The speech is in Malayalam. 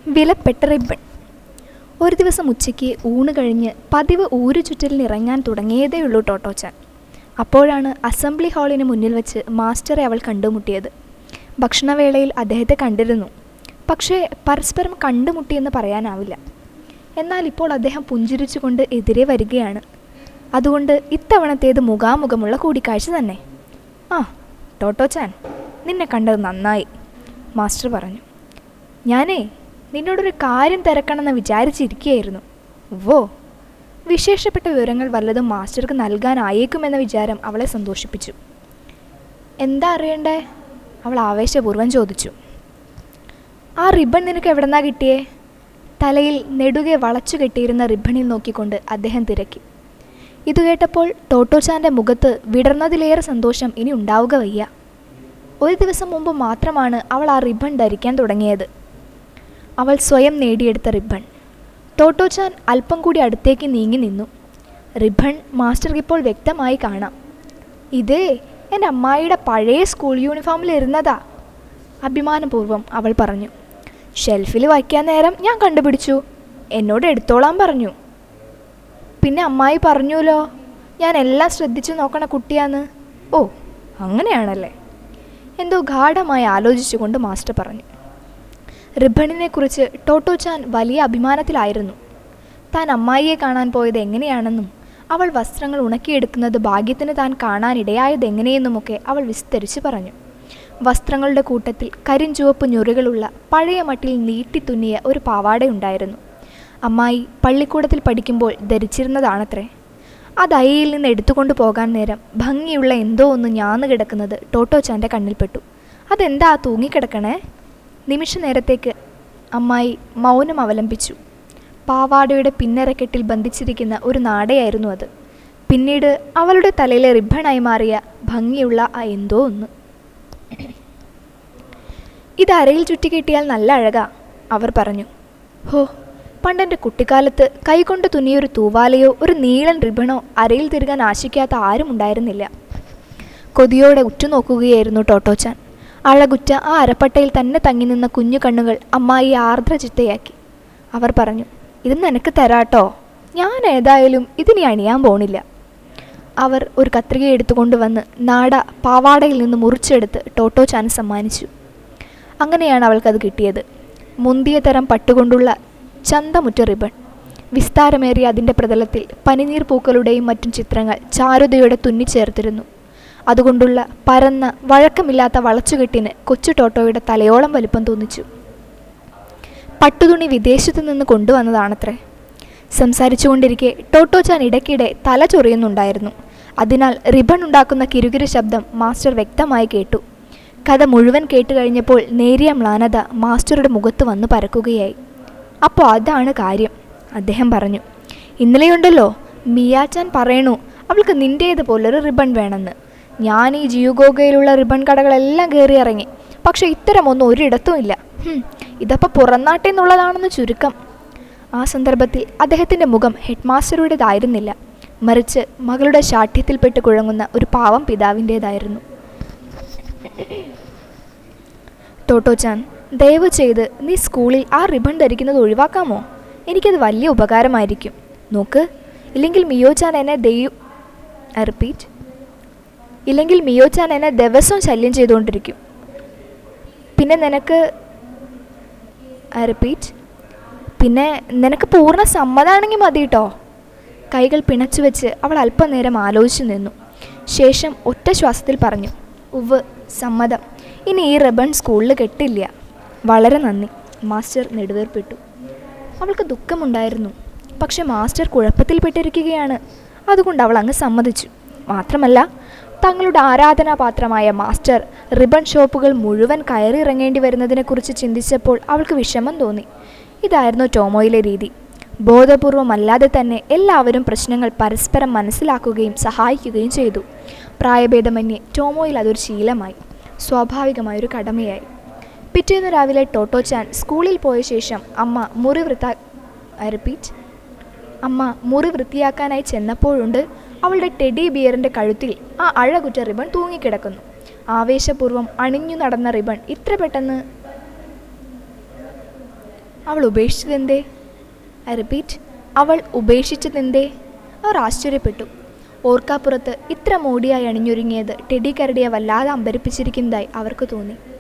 വിലപ്പെട്ട റിബൺ ഒരു ദിവസം ഉച്ചയ്ക്ക് ഊണ് കഴിഞ്ഞ് പതിവ് ഊരു ചുറ്റലിന് ഇറങ്ങാൻ തുടങ്ങിയതേയുള്ളൂ ടോട്ടോച്ചാൻ അപ്പോഴാണ് അസംബ്ലി ഹാളിന് മുന്നിൽ വെച്ച് മാസ്റ്ററെ അവൾ കണ്ടുമുട്ടിയത് ഭക്ഷണവേളയിൽ അദ്ദേഹത്തെ കണ്ടിരുന്നു പക്ഷേ പരസ്പരം കണ്ടുമുട്ടിയെന്ന് പറയാനാവില്ല എന്നാൽ ഇപ്പോൾ അദ്ദേഹം പുഞ്ചിരിച്ചുകൊണ്ട് എതിരെ വരികയാണ് അതുകൊണ്ട് ഇത്തവണത്തേത് മുഖാമുഖമുള്ള കൂടിക്കാഴ്ച തന്നെ ആ ടോട്ടോച്ചാൻ നിന്നെ കണ്ടത് നന്നായി മാസ്റ്റർ പറഞ്ഞു ഞാനേ നിന്നോടൊരു കാര്യം തിരക്കണമെന്ന് വിചാരിച്ചിരിക്കുകയായിരുന്നു വോ വിശേഷപ്പെട്ട വിവരങ്ങൾ വല്ലതും മാസ്റ്റർക്ക് നൽകാനായേക്കുമെന്ന വിചാരം അവളെ സന്തോഷിപ്പിച്ചു എന്താ അറിയണ്ടേ അവൾ ആവേശപൂർവ്വം ചോദിച്ചു ആ റിബൺ നിനക്ക് എവിടെന്നാ കിട്ടിയേ തലയിൽ നെടുകെ വളച്ചു കെട്ടിയിരുന്ന റിബണിൽ നോക്കിക്കൊണ്ട് അദ്ദേഹം തിരക്കി ഇത് കേട്ടപ്പോൾ ടോട്ടോച്ചാൻ്റെ മുഖത്ത് വിടർന്നതിലേറെ സന്തോഷം ഇനി ഉണ്ടാവുക വയ്യ ഒരു ദിവസം മുമ്പ് മാത്രമാണ് അവൾ ആ റിബൺ ധരിക്കാൻ തുടങ്ങിയത് അവൾ സ്വയം നേടിയെടുത്ത റിബൺ ടോട്ടോച്ചാൻ അല്പം കൂടി അടുത്തേക്ക് നീങ്ങി നിന്നു റിബൺ മാസ്റ്റർക്ക് ഇപ്പോൾ വ്യക്തമായി കാണാം ഇതേ എൻ്റെ അമ്മായിയുടെ പഴയ സ്കൂൾ യൂണിഫോമിൽ ഇരുന്നതാ അഭിമാനപൂർവ്വം അവൾ പറഞ്ഞു ഷെൽഫിൽ വയ്ക്കാൻ നേരം ഞാൻ കണ്ടുപിടിച്ചു എന്നോട് എടുത്തോളാൻ പറഞ്ഞു പിന്നെ അമ്മായി പറഞ്ഞുല്ലോ ഞാൻ എല്ലാം ശ്രദ്ധിച്ചു നോക്കണ കുട്ടിയാന്ന് ഓ അങ്ങനെയാണല്ലേ എന്തോ ഗാഠമായി ആലോചിച്ചുകൊണ്ട് മാസ്റ്റർ പറഞ്ഞു റിബണിനെക്കുറിച്ച് ടോട്ടോച്ചാൻ വലിയ അഭിമാനത്തിലായിരുന്നു താൻ അമ്മായിയെ കാണാൻ പോയത് എങ്ങനെയാണെന്നും അവൾ വസ്ത്രങ്ങൾ ഉണക്കിയെടുക്കുന്നത് ഭാഗ്യത്തിന് താൻ കാണാനിടയായത് എങ്ങനെയെന്നുമൊക്കെ അവൾ വിസ്തരിച്ച് പറഞ്ഞു വസ്ത്രങ്ങളുടെ കൂട്ടത്തിൽ കരിഞ്ചുവപ്പ് ഞൊറികളുള്ള പഴയ മട്ടിൽ നീട്ടിത്തുന്നിയ ഒരു പാവാടയുണ്ടായിരുന്നു അമ്മായി പള്ളിക്കൂടത്തിൽ പഠിക്കുമ്പോൾ ധരിച്ചിരുന്നതാണത്രേ അത് അയ്യയിൽ നിന്ന് എടുത്തുകൊണ്ട് പോകാൻ നേരം ഭംഗിയുള്ള എന്തോ ഒന്ന് ഞാന്ന് കിടക്കുന്നത് ടോട്ടോച്ചാൻ്റെ കണ്ണിൽപ്പെട്ടു അതെന്താ തൂങ്ങിക്കിടക്കണേ നിമിഷ നേരത്തേക്ക് അമ്മായി മൗനം അവലംബിച്ചു പാവാടയുടെ പിന്നരക്കെട്ടിൽ ബന്ധിച്ചിരിക്കുന്ന ഒരു നാടയായിരുന്നു അത് പിന്നീട് അവളുടെ തലയിലെ റിബണായി മാറിയ ഭംഗിയുള്ള ആ എന്തോ ഒന്ന് ഇത് അരയിൽ ചുറ്റിക്കെട്ടിയാൽ നല്ല അഴകാ അവർ പറഞ്ഞു ഹോ പണ്ടെൻ്റെ കുട്ടിക്കാലത്ത് കൈകൊണ്ട് തുന്നിയൊരു തൂവാലയോ ഒരു നീളൻ റിബണോ അരയിൽ തിരുകാൻ ആശിക്കാത്ത ആരും ഉണ്ടായിരുന്നില്ല കൊതിയോടെ ഉറ്റുനോക്കുകയായിരുന്നു ടോട്ടോച്ചാൻ അഴകുറ്റ ആ അരപ്പട്ടയിൽ തന്നെ തങ്ങി നിന്ന കുഞ്ഞു കണ്ണുകൾ അമ്മായി ആർദ്ര ചിത്തയാക്കി അവർ പറഞ്ഞു ഇത് നിനക്ക് തരാട്ടോ ഞാൻ ഏതായാലും ഇതിനി അണിയാൻ പോണില്ല അവർ ഒരു കത്രിക എടുത്തുകൊണ്ട് വന്ന് നാട പാവാടയിൽ നിന്ന് മുറിച്ചെടുത്ത് ടോട്ടോച്ചാൻ സമ്മാനിച്ചു അങ്ങനെയാണ് അവൾക്കത് കിട്ടിയത് മുന്തിയ തരം പട്ടുകൊണ്ടുള്ള ചന്തമുറ്റ റിബൺ വിസ്താരമേറിയ അതിൻ്റെ പ്രതലത്തിൽ പനിനീർ പൂക്കളുടെയും മറ്റും ചിത്രങ്ങൾ ചാരുതയോടെ തുന്നിച്ചേർത്തിരുന്നു അതുകൊണ്ടുള്ള പരന്ന വഴക്കമില്ലാത്ത വളച്ചുകെട്ടിന് കൊച്ചു ടോട്ടോയുടെ തലയോളം വലിപ്പം തോന്നിച്ചു പട്ടുതുണി വിദേശത്തു നിന്ന് കൊണ്ടുവന്നതാണത്രേ സംസാരിച്ചുകൊണ്ടിരിക്കെ ടോട്ടോച്ചാൻ ഇടയ്ക്കിടെ തല ചൊറിയുന്നുണ്ടായിരുന്നു അതിനാൽ റിബൺ ഉണ്ടാക്കുന്ന കിരുകിരു ശബ്ദം മാസ്റ്റർ വ്യക്തമായി കേട്ടു കഥ മുഴുവൻ കേട്ട് കഴിഞ്ഞപ്പോൾ നേരിയ മ്ലാനത മാസ്റ്ററുടെ മുഖത്ത് വന്ന് പരക്കുകയായി അപ്പോൾ അതാണ് കാര്യം അദ്ദേഹം പറഞ്ഞു ഇന്നലെയുണ്ടല്ലോ മിയാച്ചാൻ പറയണു അവൾക്ക് നിൻ്റേതുപോലൊരു റിബൺ വേണമെന്ന് ഞാൻ ഈ ജിയുഗോഗയിലുള്ള റിബൺ കടകളെല്ലാം കയറി ഇറങ്ങി പക്ഷേ ഇത്തരമൊന്നും ഒരിടത്തും ഇല്ല ഹും, ഇതപ്പോൾ പുറംനാട്ടിൽ നിന്നുള്ളതാണെന്ന് ചുരുക്കം ആ സന്ദർഭത്തിൽ അദ്ദേഹത്തിൻ്റെ മുഖം ഹെഡ് മാസ്റ്ററുടേതായിരുന്നില്ല മറിച്ച് മകളുടെ ശാഠ്യത്തിൽപ്പെട്ട് കുഴങ്ങുന്ന ഒരു പാവം പിതാവിൻ്റേതായിരുന്നു ടോട്ടോച്ചാൻ ദയവ് ചെയ്ത് നീ സ്കൂളിൽ ആ റിബൺ ധരിക്കുന്നത് ഒഴിവാക്കാമോ എനിക്കത് വലിയ ഉപകാരമായിരിക്കും നോക്ക് ഇല്ലെങ്കിൽ മിയോച്ചാൻ എന്നെ ദൈവ റിപ്പീറ്റ് ഇല്ലെങ്കിൽ മിയോച്ചാൻ എന്നെ ദിവസവും ശല്യം ചെയ്തുകൊണ്ടിരിക്കും പിന്നെ നിനക്ക് റിപ്പീറ്റ് പിന്നെ നിനക്ക് പൂർണ്ണ സമ്മതമാണെങ്കിൽ മതി കേട്ടോ കൈകൾ പിണച്ചു വെച്ച് അവൾ അല്പനേരം ആലോചിച്ചു നിന്നു ശേഷം ഒറ്റ ശ്വാസത്തിൽ പറഞ്ഞു ഉവ് സമ്മതം ഇനി ഈ റിബൺ സ്കൂളിൽ കെട്ടില്ല വളരെ നന്ദി മാസ്റ്റർ നെടുവേർപ്പെട്ടു അവൾക്ക് ദുഃഖമുണ്ടായിരുന്നു പക്ഷെ മാസ്റ്റർ കുഴപ്പത്തിൽപ്പെട്ടിരിക്കുകയാണ് അതുകൊണ്ട് അവൾ അങ്ങ് സമ്മതിച്ചു മാത്രമല്ല തങ്ങളുടെ ആരാധനാപാത്രമായ മാസ്റ്റർ റിബൺ ഷോപ്പുകൾ മുഴുവൻ കയറി ഇറങ്ങേണ്ടി വരുന്നതിനെക്കുറിച്ച് ചിന്തിച്ചപ്പോൾ അവൾക്ക് വിഷമം തോന്നി ഇതായിരുന്നു ടോമോയിലെ രീതി ബോധപൂർവമല്ലാതെ തന്നെ എല്ലാവരും പ്രശ്നങ്ങൾ പരസ്പരം മനസ്സിലാക്കുകയും സഹായിക്കുകയും ചെയ്തു പ്രായഭേദമന്യേ ടോമോയിൽ അതൊരു ശീലമായി സ്വാഭാവികമായൊരു കടമയായി പിറ്റേന്ന് രാവിലെ ടോട്ടോച്ചാൻ സ്കൂളിൽ പോയ ശേഷം അമ്മ മുറി വൃത്ത റിപ്പീറ്റ് അമ്മ മുറി വൃത്തിയാക്കാനായി ചെന്നപ്പോഴുണ്ട് അവളുടെ ടെഡി ബിയറിൻ്റെ കഴുത്തിൽ ആ അഴകുറ്റ റിബൺ തൂങ്ങിക്കിടക്കുന്നു ആവേശപൂർവ്വം അണിഞ്ഞു നടന്ന റിബൺ ഇത്ര പെട്ടെന്ന് അവൾ ഉപേക്ഷിച്ചതെന്തേ ഐ റിപ്പീറ്റ് അവൾ ഉപേക്ഷിച്ചതെന്തേ അവർ ആശ്ചര്യപ്പെട്ടു ഓർക്കാപ്പുറത്ത് ഇത്ര മോടിയായി അണിഞ്ഞൊരുങ്ങിയത് ടെഡി കരടിയെ വല്ലാതെ അമ്പരിപ്പിച്ചിരിക്കുന്നതായി അവർക്ക് തോന്നി